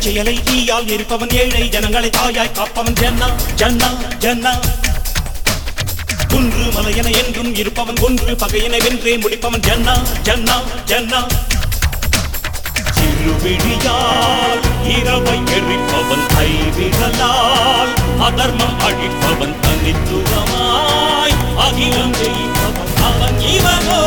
செயலை தீயால் எரிப்பவன் ஏழை ஜனங்களை தாயாய் காப்பவன் ஜன்னா ஜன்னா ஜன்னா குன்று மலையென என்றும் இருப்பவன் ஒன்று பகையினை வென்றே முடிப்பவன் ஜன்னா ஜன்னா ஜன்னா சிறுவிழியால் இரவை எரிப்பவன் கைவிரலால் அதர்மம் அழிப்பவன் தனித்துவமாய் அகிலம் ஜெயிப்பவன் அவன் இவனோ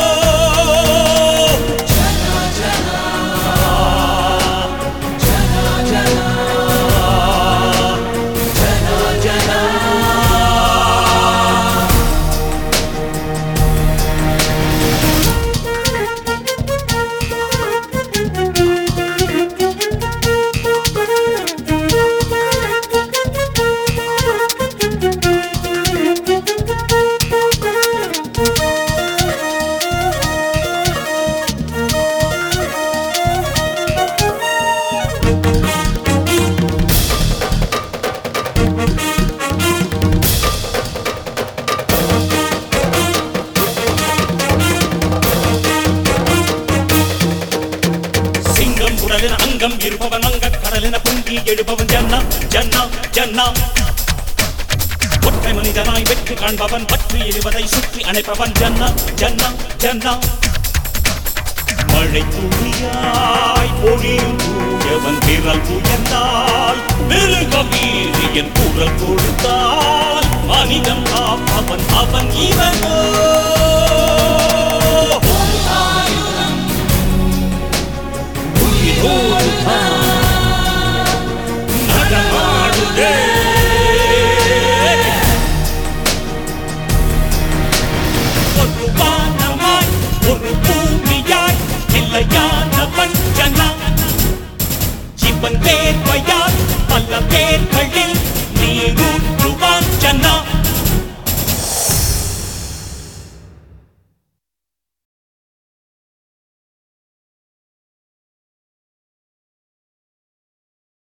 சிங்கம் உடலின அங்கம் இருப்பவன் அங்க கடலின பொங்கி எழுபவன் ஜன்னா ஜன்னா ஜன்னா ஒற்றை மனிதனாய் வெற்றி காண்பவன் பற்றி எறிவதை சுற்றி அணைப்பவன் ஜன்னா ஜன்னா ஜன்னா மழை துளியாய் பொழியும் தூயவன் விரல் உயர்ந்தால் மிருக வீரியன் குரல் கொடுத்தால் மனிதன் காப்பவன் அவன் இவனோ உயிரோடு நடமாடுதே ஒரு வானமாய் ஒரு பூமியாய் இல்லையானவன் ஜனா இவன் வேர்வையால் பல பேர்களில்